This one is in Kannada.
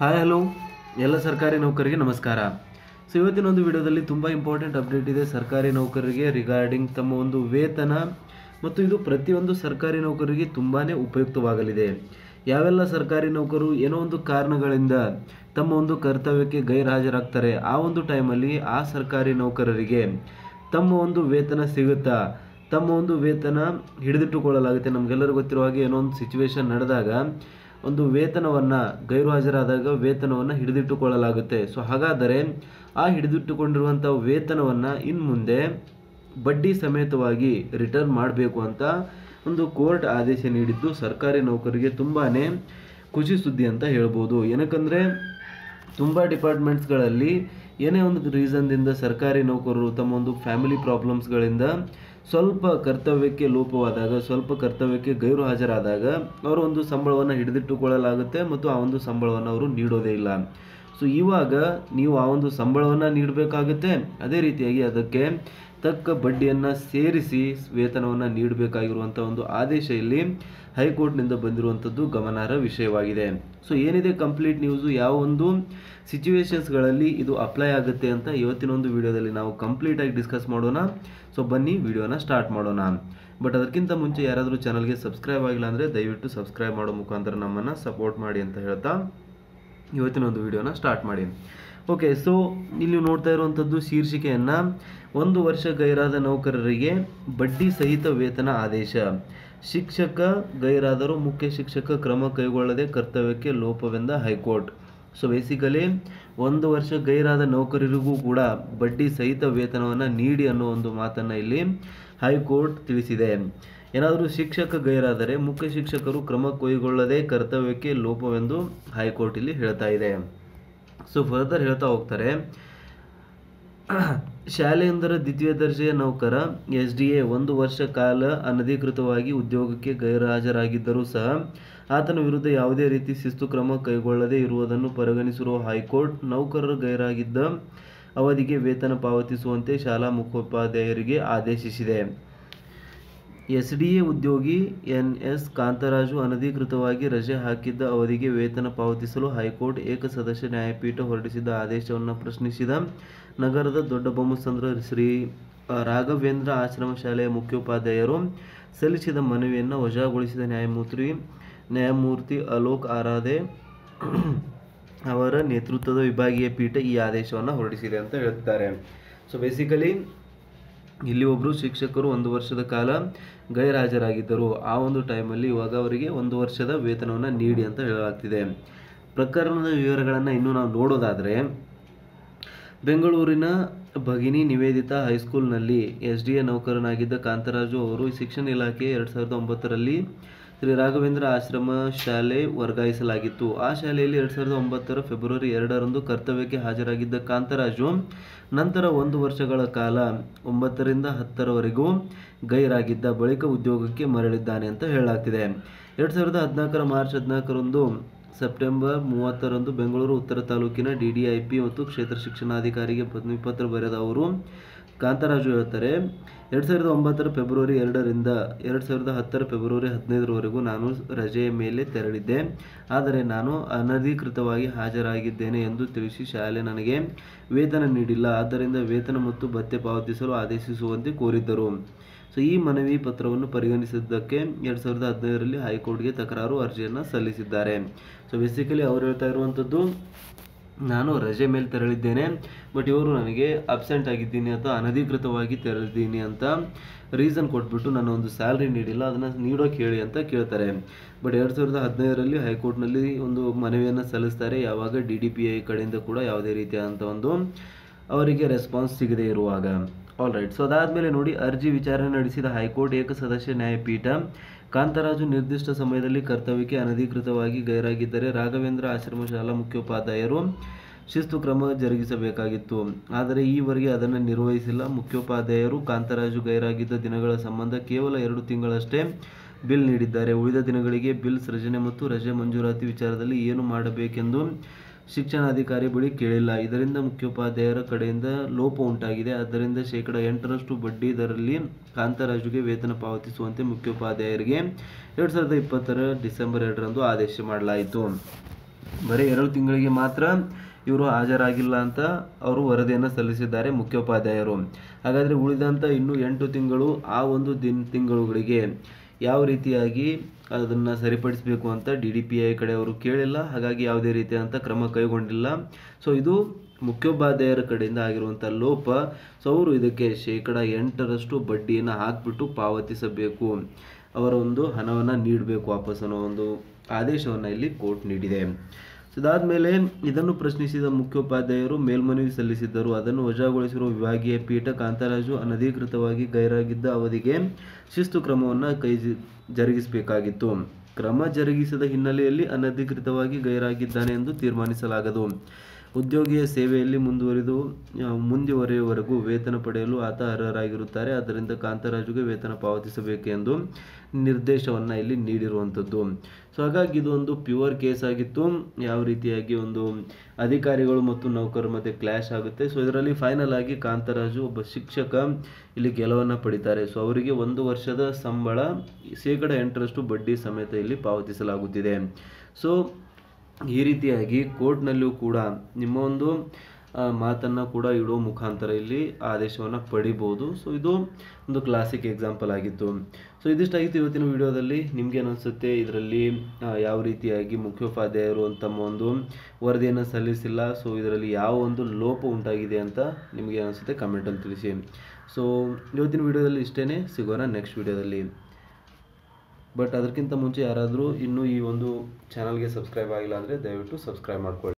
ಹಾಯ್ ಹಲೋ ಎಲ್ಲ ಸರ್ಕಾರಿ ನೌಕರರಿಗೆ ನಮಸ್ಕಾರ ಸೊ ಇವತ್ತಿನ ಒಂದು ವಿಡಿಯೋದಲ್ಲಿ ತುಂಬ ಇಂಪಾರ್ಟೆಂಟ್ ಅಪ್ಡೇಟ್ ಇದೆ ಸರ್ಕಾರಿ ನೌಕರರಿಗೆ ರಿಗಾರ್ಡಿಂಗ್ ತಮ್ಮ ಒಂದು ವೇತನ ಮತ್ತು ಇದು ಪ್ರತಿಯೊಂದು ಸರ್ಕಾರಿ ನೌಕರರಿಗೆ ತುಂಬಾ ಉಪಯುಕ್ತವಾಗಲಿದೆ ಯಾವೆಲ್ಲ ಸರ್ಕಾರಿ ನೌಕರು ಏನೋ ಒಂದು ಕಾರಣಗಳಿಂದ ತಮ್ಮ ಒಂದು ಕರ್ತವ್ಯಕ್ಕೆ ಗೈರ್ಹಾಜರಾಗ್ತಾರೆ ಆ ಒಂದು ಟೈಮಲ್ಲಿ ಆ ಸರ್ಕಾರಿ ನೌಕರರಿಗೆ ತಮ್ಮ ಒಂದು ವೇತನ ಸಿಗುತ್ತಾ ತಮ್ಮ ಒಂದು ವೇತನ ಹಿಡಿದಿಟ್ಟುಕೊಳ್ಳಲಾಗುತ್ತೆ ನಮಗೆಲ್ಲರಿಗೂ ಗೊತ್ತಿರುವ ಹಾಗೆ ಏನೋ ಒಂದು ಸಿಚುವೇಶನ್ ನಡೆದಾಗ ಒಂದು ವೇತನವನ್ನು ಗೈರು ಹಾಜರಾದಾಗ ವೇತನವನ್ನು ಹಿಡಿದಿಟ್ಟುಕೊಳ್ಳಲಾಗುತ್ತೆ ಸೊ ಹಾಗಾದರೆ ಆ ಹಿಡಿದಿಟ್ಟುಕೊಂಡಿರುವಂಥ ವೇತನವನ್ನು ಇನ್ನು ಮುಂದೆ ಬಡ್ಡಿ ಸಮೇತವಾಗಿ ರಿಟರ್ನ್ ಮಾಡಬೇಕು ಅಂತ ಒಂದು ಕೋರ್ಟ್ ಆದೇಶ ನೀಡಿದ್ದು ಸರ್ಕಾರಿ ನೌಕರಿಗೆ ತುಂಬಾ ಖುಷಿ ಸುದ್ದಿ ಅಂತ ಹೇಳ್ಬೋದು ಏನಕ್ಕಂದರೆ ತುಂಬ ಡಿಪಾರ್ಟ್ಮೆಂಟ್ಸ್ಗಳಲ್ಲಿ ಏನೇ ಒಂದು ರೀಸನ್ದಿಂದ ಸರ್ಕಾರಿ ನೌಕರರು ತಮ್ಮ ಒಂದು ಫ್ಯಾಮಿಲಿ ಪ್ರಾಬ್ಲಮ್ಸ್ಗಳಿಂದ ಸ್ವಲ್ಪ ಕರ್ತವ್ಯಕ್ಕೆ ಲೋಪವಾದಾಗ ಸ್ವಲ್ಪ ಕರ್ತವ್ಯಕ್ಕೆ ಗೈರು ಹಾಜರಾದಾಗ ಅವರ ಒಂದು ಸಂಬಳವನ್ನು ಹಿಡಿದಿಟ್ಟುಕೊಳ್ಳಲಾಗುತ್ತೆ ಮತ್ತು ಆ ಒಂದು ಸಂಬಳವನ್ನು ಅವರು ನೀಡೋದೇ ಇಲ್ಲ ಸೊ ಇವಾಗ ನೀವು ಆ ಒಂದು ಸಂಬಳವನ್ನು ನೀಡಬೇಕಾಗುತ್ತೆ ಅದೇ ರೀತಿಯಾಗಿ ಅದಕ್ಕೆ ತಕ್ಕ ಬಡ್ಡಿಯನ್ನು ಸೇರಿಸಿ ವೇತನವನ್ನು ನೀಡಬೇಕಾಗಿರುವಂಥ ಒಂದು ಆದೇಶ ಇಲ್ಲಿ ಹೈಕೋರ್ಟ್ನಿಂದ ಬಂದಿರುವಂಥದ್ದು ಗಮನಾರ್ಹ ವಿಷಯವಾಗಿದೆ ಸೊ ಏನಿದೆ ಕಂಪ್ಲೀಟ್ ನ್ಯೂಸು ಯಾವ ಒಂದು ಸಿಚುವೇಶನ್ಸ್ಗಳಲ್ಲಿ ಇದು ಅಪ್ಲೈ ಆಗುತ್ತೆ ಅಂತ ಇವತ್ತಿನ ಒಂದು ವಿಡಿಯೋದಲ್ಲಿ ನಾವು ಕಂಪ್ಲೀಟಾಗಿ ಡಿಸ್ಕಸ್ ಮಾಡೋಣ ಸೊ ಬನ್ನಿ ವಿಡಿಯೋನ ಸ್ಟಾರ್ಟ್ ಮಾಡೋಣ ಬಟ್ ಅದಕ್ಕಿಂತ ಮುಂಚೆ ಯಾರಾದರೂ ಚಾನಲ್ಗೆ ಸಬ್ಸ್ಕ್ರೈಬ್ ಆಗಿಲ್ಲ ಅಂದರೆ ದಯವಿಟ್ಟು ಸಬ್ಸ್ಕ್ರೈಬ್ ಮಾಡೋ ಮುಖಾಂತರ ನಮ್ಮನ್ನು ಸಪೋರ್ಟ್ ಮಾಡಿ ಅಂತ ಹೇಳ್ತಾ ಇವತ್ತಿನ ಒಂದು ವಿಡಿಯೋನ ಸ್ಟಾರ್ಟ್ ಮಾಡಿ ಓಕೆ ಸೊ ಇಲ್ಲಿ ನೋಡ್ತಾ ಇರುವಂಥದ್ದು ಶೀರ್ಷಿಕೆಯನ್ನು ಒಂದು ವರ್ಷ ಗೈರಾದ ನೌಕರರಿಗೆ ಬಡ್ಡಿ ಸಹಿತ ವೇತನ ಆದೇಶ ಶಿಕ್ಷಕ ಗೈರಾದರೂ ಮುಖ್ಯ ಶಿಕ್ಷಕ ಕ್ರಮ ಕೈಗೊಳ್ಳದೆ ಕರ್ತವ್ಯಕ್ಕೆ ಲೋಪವೆಂದ ಹೈಕೋರ್ಟ್ ಸೊ ಬೇಸಿಕಲಿ ಒಂದು ವರ್ಷ ಗೈರಾದ ನೌಕರರಿಗೂ ಕೂಡ ಬಡ್ಡಿ ಸಹಿತ ವೇತನವನ್ನು ನೀಡಿ ಅನ್ನೋ ಒಂದು ಮಾತನ್ನು ಇಲ್ಲಿ ಹೈಕೋರ್ಟ್ ತಿಳಿಸಿದೆ ಏನಾದರೂ ಶಿಕ್ಷಕ ಗೈರಾದರೆ ಮುಖ್ಯ ಶಿಕ್ಷಕರು ಕ್ರಮ ಕೈಗೊಳ್ಳದೆ ಕರ್ತವ್ಯಕ್ಕೆ ಲೋಪವೆಂದು ಹೈಕೋರ್ಟ್ ಇಲ್ಲಿ ಹೇಳ್ತಾ ಇದೆ ಸೊ ಫರ್ದರ್ ಹೇಳ್ತಾ ಹೋಗ್ತಾರೆ ಶಾಲೆಯೊಂದರ ದ್ವಿತೀಯ ದರ್ಜೆಯ ನೌಕರ ಎಸ್ ಡಿ ಎ ಒಂದು ವರ್ಷ ಕಾಲ ಅನಧಿಕೃತವಾಗಿ ಉದ್ಯೋಗಕ್ಕೆ ಗೈರುಹಾಜರಾಗಿದ್ದರೂ ಸಹ ಆತನ ವಿರುದ್ಧ ಯಾವುದೇ ರೀತಿ ಶಿಸ್ತು ಕ್ರಮ ಕೈಗೊಳ್ಳದೇ ಇರುವುದನ್ನು ಪರಿಗಣಿಸಿರುವ ಹೈಕೋರ್ಟ್ ನೌಕರರು ಗೈರಾಗಿದ್ದ ಅವಧಿಗೆ ವೇತನ ಪಾವತಿಸುವಂತೆ ಶಾಲಾ ಮುಖ್ಯೋಪಾಧ್ಯಾಯರಿಗೆ ಆದೇಶಿಸಿದೆ ಎಸ್ ಡಿ ಎ ಉದ್ಯೋಗಿ ಎನ್ ಎಸ್ ಕಾಂತರಾಜು ಅನಧಿಕೃತವಾಗಿ ರಜೆ ಹಾಕಿದ್ದ ಅವಧಿಗೆ ವೇತನ ಪಾವತಿಸಲು ಹೈಕೋರ್ಟ್ ಏಕಸದಸ್ಯ ನ್ಯಾಯಪೀಠ ಹೊರಡಿಸಿದ ಆದೇಶವನ್ನು ಪ್ರಶ್ನಿಸಿದ ನಗರದ ದೊಡ್ಡಬೊಮ್ಮಸಂದ್ರ ಶ್ರೀ ರಾಘವೇಂದ್ರ ಆಶ್ರಮ ಶಾಲೆಯ ಮುಖ್ಯೋಪಾಧ್ಯಾಯರು ಸಲ್ಲಿಸಿದ ಮನವಿಯನ್ನು ವಜಾಗೊಳಿಸಿದ ನ್ಯಾಯಮೂರ್ತಿ ನ್ಯಾಯಮೂರ್ತಿ ಅಲೋಕ್ ಆರಾಧೆ ಅವರ ನೇತೃತ್ವದ ವಿಭಾಗೀಯ ಪೀಠ ಈ ಆದೇಶವನ್ನು ಹೊರಡಿಸಿದೆ ಅಂತ ಹೇಳ್ತಾರೆ ಸೊ ಬೇಸಿಕಲಿ ಇಲ್ಲಿ ಒಬ್ಬರು ಶಿಕ್ಷಕರು ಒಂದು ವರ್ಷದ ಕಾಲ ಗೈರ್ಹಾಜರಾಗಿದ್ದರು ಆ ಒಂದು ಟೈಮಲ್ಲಿ ಇವಾಗ ಅವರಿಗೆ ಒಂದು ವರ್ಷದ ವೇತನವನ್ನು ನೀಡಿ ಅಂತ ಹೇಳಲಾಗ್ತಿದೆ ಪ್ರಕರಣದ ವಿವರಗಳನ್ನು ಇನ್ನೂ ನಾವು ನೋಡೋದಾದರೆ ಬೆಂಗಳೂರಿನ ಭಗಿನಿ ನಿವೇದಿತಾ ಹೈಸ್ಕೂಲ್ನಲ್ಲಿ ಎಸ್ ಡಿ ಎ ನೌಕರನಾಗಿದ್ದ ಕಾಂತರಾಜು ಅವರು ಶಿಕ್ಷಣ ಇಲಾಖೆ ಎರಡು ಸಾವಿರದ ಒಂಬತ್ತರಲ್ಲಿ ಶ್ರೀ ರಾಘವೇಂದ್ರ ಆಶ್ರಮ ಶಾಲೆ ವರ್ಗಾಯಿಸಲಾಗಿತ್ತು ಆ ಶಾಲೆಯಲ್ಲಿ ಎರಡು ಸಾವಿರದ ಒಂಬತ್ತರ ಫೆಬ್ರವರಿ ಎರಡರಂದು ಕರ್ತವ್ಯಕ್ಕೆ ಹಾಜರಾಗಿದ್ದ ಕಾಂತರಾಜು ನಂತರ ಒಂದು ವರ್ಷಗಳ ಕಾಲ ಒಂಬತ್ತರಿಂದ ಹತ್ತರವರೆಗೂ ಗೈರಾಗಿದ್ದ ಬಳಿಕ ಉದ್ಯೋಗಕ್ಕೆ ಮರಳಿದ್ದಾನೆ ಅಂತ ಹೇಳಲಾಗ್ತಿದೆ ಎರಡು ಸಾವಿರದ ಹದಿನಾಲ್ಕರ ಮಾರ್ಚ್ ಹದಿನಾಲ್ಕರಂದು ಸೆಪ್ಟೆಂಬರ್ ಮೂವತ್ತರಂದು ಬೆಂಗಳೂರು ಉತ್ತರ ತಾಲೂಕಿನ ಡಿ ಡಿ ಐ ಪಿ ಮತ್ತು ಕ್ಷೇತ್ರ ಶಿಕ್ಷಣಾಧಿಕಾರಿಗೆ ಪತ್ನಿ ಪತ್ರ ಬರೆದ ಅವರು ಕಾಂತರಾಜು ಹೇಳ್ತಾರೆ ಎರಡು ಸಾವಿರದ ಒಂಬತ್ತರ ಫೆಬ್ರವರಿ ಎರಡರಿಂದ ಎರಡು ಸಾವಿರದ ಹತ್ತರ ಫೆಬ್ರವರಿ ಹದಿನೈದರವರೆಗೂ ನಾನು ರಜೆಯ ಮೇಲೆ ತೆರಳಿದ್ದೆ ಆದರೆ ನಾನು ಅನಧಿಕೃತವಾಗಿ ಹಾಜರಾಗಿದ್ದೇನೆ ಎಂದು ತಿಳಿಸಿ ಶಾಲೆ ನನಗೆ ವೇತನ ನೀಡಿಲ್ಲ ಆದ್ದರಿಂದ ವೇತನ ಮತ್ತು ಭತ್ಯೆ ಪಾವತಿಸಲು ಆದೇಶಿಸುವಂತೆ ಕೋರಿದ್ದರು ಸೊ ಈ ಮನವಿ ಪತ್ರವನ್ನು ಪರಿಗಣಿಸಿದ್ದಕ್ಕೆ ಎರಡು ಸಾವಿರದ ಹದಿನೈದರಲ್ಲಿ ಹೈಕೋರ್ಟ್ಗೆ ತಕರಾರು ಅರ್ಜಿಯನ್ನು ಸಲ್ಲಿಸಿದ್ದಾರೆ ಸೊ ಬೇಸಿಕಲಿ ಅವ್ರು ಹೇಳ್ತಾ ಇರುವಂಥದ್ದು ನಾನು ರಜೆ ಮೇಲೆ ತೆರಳಿದ್ದೇನೆ ಬಟ್ ಇವರು ನನಗೆ ಅಬ್ಸೆಂಟ್ ಆಗಿದ್ದೀನಿ ಅಥವಾ ಅನಧಿಕೃತವಾಗಿ ತೆರಳಿದ್ದೀನಿ ಅಂತ ರೀಸನ್ ಕೊಟ್ಬಿಟ್ಟು ನನ್ನ ಒಂದು ಸ್ಯಾಲ್ರಿ ನೀಡಿಲ್ಲ ಅದನ್ನು ನೀಡೋಕೆ ಹೇಳಿ ಅಂತ ಕೇಳ್ತಾರೆ ಬಟ್ ಎರಡು ಸಾವಿರದ ಹದಿನೈದರಲ್ಲಿ ಹೈಕೋರ್ಟ್ನಲ್ಲಿ ಒಂದು ಮನವಿಯನ್ನು ಸಲ್ಲಿಸ್ತಾರೆ ಯಾವಾಗ ಡಿ ಡಿ ಪಿ ಐ ಕಡೆಯಿಂದ ಕೂಡ ಯಾವುದೇ ರೀತಿಯಾದಂಥ ಒಂದು ಅವರಿಗೆ ರೆಸ್ಪಾನ್ಸ್ ಸಿಗದೇ ಇರುವಾಗ ಆಲ್ ರೈಟ್ ಸೊ ಅದಾದಮೇಲೆ ನೋಡಿ ಅರ್ಜಿ ವಿಚಾರಣೆ ನಡೆಸಿದ ಹೈಕೋರ್ಟ್ ಏಕಸದಸ್ಯ ನ್ಯಾಯಪೀಠ ಕಾಂತರಾಜು ನಿರ್ದಿಷ್ಟ ಸಮಯದಲ್ಲಿ ಕರ್ತವ್ಯಕ್ಕೆ ಅನಧಿಕೃತವಾಗಿ ಗೈರಾಗಿದ್ದರೆ ರಾಘವೇಂದ್ರ ಆಶ್ರಮ ಶಾಲಾ ಮುಖ್ಯೋಪಾಧ್ಯಾಯರು ಶಿಸ್ತು ಕ್ರಮ ಜರುಗಿಸಬೇಕಾಗಿತ್ತು ಆದರೆ ಈವರೆಗೆ ಅದನ್ನು ನಿರ್ವಹಿಸಿಲ್ಲ ಮುಖ್ಯೋಪಾಧ್ಯಾಯರು ಕಾಂತರಾಜು ಗೈರಾಗಿದ್ದ ದಿನಗಳ ಸಂಬಂಧ ಕೇವಲ ಎರಡು ತಿಂಗಳಷ್ಟೇ ಬಿಲ್ ನೀಡಿದ್ದಾರೆ ಉಳಿದ ದಿನಗಳಿಗೆ ಬಿಲ್ ಸೃಜನೆ ಮತ್ತು ರಜೆ ಮಂಜೂರಾತಿ ವಿಚಾರದಲ್ಲಿ ಏನು ಮಾಡಬೇಕೆಂದು ಶಿಕ್ಷಣಾಧಿಕಾರಿ ಬಳಿ ಕೇಳಿಲ್ಲ ಇದರಿಂದ ಮುಖ್ಯೋಪಾಧ್ಯಾಯರ ಕಡೆಯಿಂದ ಲೋಪ ಉಂಟಾಗಿದೆ ಆದ್ದರಿಂದ ಶೇಕಡ ಎಂಟರಷ್ಟು ಬಡ್ಡಿ ದರದಲ್ಲಿ ಕಾಂತರಾಜುಗೆ ವೇತನ ಪಾವತಿಸುವಂತೆ ಮುಖ್ಯೋಪಾಧ್ಯಾಯರಿಗೆ ಎರಡು ಸಾವಿರದ ಇಪ್ಪತ್ತರ ಡಿಸೆಂಬರ್ ಎರಡರಂದು ಆದೇಶ ಮಾಡಲಾಯಿತು ಬರೀ ಎರಡು ತಿಂಗಳಿಗೆ ಮಾತ್ರ ಇವರು ಹಾಜರಾಗಿಲ್ಲ ಅಂತ ಅವರು ವರದಿಯನ್ನು ಸಲ್ಲಿಸಿದ್ದಾರೆ ಮುಖ್ಯೋಪಾಧ್ಯಾಯರು ಹಾಗಾದರೆ ಉಳಿದಂಥ ಇನ್ನು ಎಂಟು ತಿಂಗಳು ಆ ಒಂದು ದಿನ ತಿಂಗಳುಗಳಿಗೆ ಯಾವ ರೀತಿಯಾಗಿ ಅದನ್ನು ಸರಿಪಡಿಸಬೇಕು ಅಂತ ಡಿ ಡಿ ಪಿ ಐ ಕಡೆಯವರು ಕೇಳಿಲ್ಲ ಹಾಗಾಗಿ ಯಾವುದೇ ರೀತಿಯಾದಂಥ ಕ್ರಮ ಕೈಗೊಂಡಿಲ್ಲ ಸೊ ಇದು ಮುಖ್ಯೋಪಾಧ್ಯಾಯರ ಕಡೆಯಿಂದ ಆಗಿರುವಂಥ ಲೋಪ ಸೊ ಅವರು ಇದಕ್ಕೆ ಶೇಕಡ ಎಂಟರಷ್ಟು ಬಡ್ಡಿಯನ್ನು ಹಾಕಿಬಿಟ್ಟು ಪಾವತಿಸಬೇಕು ಅವರ ಒಂದು ಹಣವನ್ನು ನೀಡಬೇಕು ವಾಪಸ್ ಅನ್ನೋ ಒಂದು ಆದೇಶವನ್ನು ಇಲ್ಲಿ ಕೋರ್ಟ್ ನೀಡಿದೆ ಸೊ ಇದಾದಮೇಲೆ ಇದನ್ನು ಪ್ರಶ್ನಿಸಿದ ಮುಖ್ಯೋಪಾಧ್ಯಾಯರು ಮೇಲ್ಮನವಿ ಸಲ್ಲಿಸಿದ್ದರು ಅದನ್ನು ವಜಾಗೊಳಿಸಿರುವ ವಿಭಾಗೀಯ ಪೀಠ ಕಾಂತರಾಜು ಅನಧಿಕೃತವಾಗಿ ಗೈರಾಗಿದ್ದ ಅವಧಿಗೆ ಶಿಸ್ತು ಕ್ರಮವನ್ನು ಕೈ ಜ- ಜರುಗಿಸಬೇಕಾಗಿತ್ತು ಕ್ರಮ ಜರುಗಿಸದ ಹಿನ್ನೆಲೆಯಲ್ಲಿ ಅನಧಿಕೃತವಾಗಿ ಗೈರಾಗಿದ್ದಾನೆ ಎಂದು ತೀರ್ಮಾನಿಸಲಾಗದು ಉದ್ಯೋಗಿಯ ಸೇವೆಯಲ್ಲಿ ಮುಂದುವರಿದು ಆ, ಮುಂದುವರಿಯುವವರೆಗೂ ವೇತನ ಪಡೆಯಲು ಆತ ಅರ್ಹರಾಗಿರುತ್ತಾರೆ ಆದ್ದರಿಂದ ಕಾಂತರಾಜುಗೆ ವೇತನ ಪಾವತಿಸಬೇಕೆಂದು ನಿರ್ದೇಶವನ್ನು ಇಲ್ಲಿ ನೀಡಿರುವಂಥದ್ದು ಸೊ ಹಾಗಾಗಿ ಇದು ಒಂದು ಪ್ಯೂರ್ ಕೇಸ್ ಆಗಿತ್ತು ಯಾವ ರೀತಿಯಾಗಿ ಒಂದು ಅಧಿಕಾರಿಗಳು ಮತ್ತು ನೌಕರರ ಮಧ್ಯೆ ಕ್ಲಾಶ್ ಆಗುತ್ತೆ ಸೊ ಇದರಲ್ಲಿ ಫೈನಲ್ ಆಗಿ ಕಾಂತರಾಜು ಒಬ್ಬ ಶಿಕ್ಷಕ ಇಲ್ಲಿ ಗೆಲುವನ್ನು ಪಡಿತಾರೆ ಸೊ ಅವರಿಗೆ ಒಂದು ವರ್ಷದ ಸಂಬಳ ಶೇಕಡ ಎಂಟರಷ್ಟು ಬಡ್ಡಿ ಸಮೇತ ಇಲ್ಲಿ ಪಾವತಿಸಲಾಗುತ್ತಿದೆ ಸೊ ಈ ರೀತಿಯಾಗಿ ಕೋರ್ಟ್ನಲ್ಲಿಯೂ ಕೂಡ ನಿಮ್ಮ ಒಂದು ಆ, ಮಾತನ್ನು ಕೂಡ ಇಡುವ ಮುಖಾಂತರ ಇಲ್ಲಿ ಆದೇಶವನ್ನು ಪಡಿಬೋದು ಸೊ ಇದು ಒಂದು ಕ್ಲಾಸಿಕ್ ಎಕ್ಸಾಂಪಲ್ ಆಗಿತ್ತು ಸೊ ಇದಿಷ್ಟಾಗಿತ್ತು ಇವತ್ತಿನ ವಿಡಿಯೋದಲ್ಲಿ ನಿಮ್ಗೆ ಅನಿಸುತ್ತೆ ಇದರಲ್ಲಿ ಆ, ಯಾವ ರೀತಿಯಾಗಿ ಮುಖ್ಯೋಪಾಧ್ಯಾಯರು ತಮ್ಮ ಒಂದು ವರದಿಯನ್ನು ಸಲ್ಲಿಸಿಲ್ಲ ಸೊ ಇದರಲ್ಲಿ ಯಾವ ಒಂದು ಲೋಪ ಉಂಟಾಗಿದೆ ಅಂತ ನಿಮಗೆ ಅನಿಸುತ್ತೆ ಕಮೆಂಟಲ್ಲಿ ತಿಳಿಸಿ ಸೊ ಇವತ್ತಿನ ವಿಡಿಯೋದಲ್ಲಿ ಇಷ್ಟೇ ಸಿಗೋಣ ನೆಕ್ಸ್ಟ್ ವಿಡಿಯೋದಲ್ಲಿ ಬಟ್ ಅದಕ್ಕಿಂತ ಮುಂಚೆ ಯಾರಾದರೂ ಇನ್ನೂ ಈ ಒಂದು ಚಾನಲ್ಗೆ ಸಬ್ಸ್ಕ್ರೈಬ್ ಆಗಿಲ್ಲ ಅಂದರೆ ದಯವಿಟ್ಟು ಸಬ್ಸ್ಕ್ರೈಬ್ ಮಾಡ್ಕೊಳ್ಳಿ